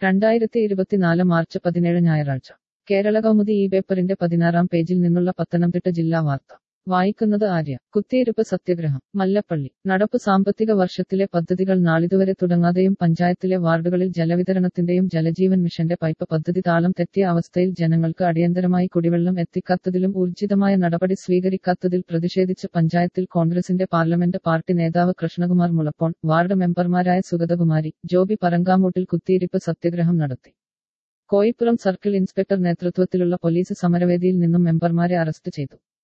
രണ്ടായിരത്തി ഇരുപത്തിനാല് മാർച്ച് പതിനേഴ് ഞായറാഴ്ച കേരള കൗമുദി ഈ പേപ്പറിന്റെ പതിനാറാം പേജിൽ നിന്നുള്ള പത്തനംതിട്ട ജില്ലാ വാർത്ത വായിക്കുന്നത് ആര്യ കുത്തിയിരിപ്പ് സത്യഗ്രഹം മല്ലപ്പള്ളി നടപ്പ് സാമ്പത്തിക വർഷത്തിലെ പദ്ധതികൾ നാളിതുവരെ തുടങ്ങാതെയും പഞ്ചായത്തിലെ വാർഡുകളിൽ ജലവിതരണത്തിന്റെയും ജലജീവൻ മിഷന്റെ പൈപ്പ് പദ്ധതി താളം തെറ്റിയ അവസ്ഥയിൽ ജനങ്ങൾക്ക് അടിയന്തരമായി കുടിവെള്ളം എത്തിക്കാത്തതിലും ഊർജിതമായ നടപടി സ്വീകരിക്കാത്തതിൽ പ്രതിഷേധിച്ച് പഞ്ചായത്തിൽ കോൺഗ്രസിന്റെ പാർലമെന്റ് പാർട്ടി നേതാവ് കൃഷ്ണകുമാർ മുളപ്പോൺ വാർഡ് മെമ്പർമാരായ സുഗതകുമാരി ജോബി പറങ്കാമൂട്ടിൽ കുത്തിയിരിപ്പ് സത്യഗ്രഹം നടത്തി കോയിപ്പുറം സർക്കിൾ ഇൻസ്പെക്ടർ നേതൃത്വത്തിലുള്ള പോലീസ് സമരവേദിയിൽ നിന്നും മെമ്പർമാരെ അറസ്റ്റ് ചെയ്തു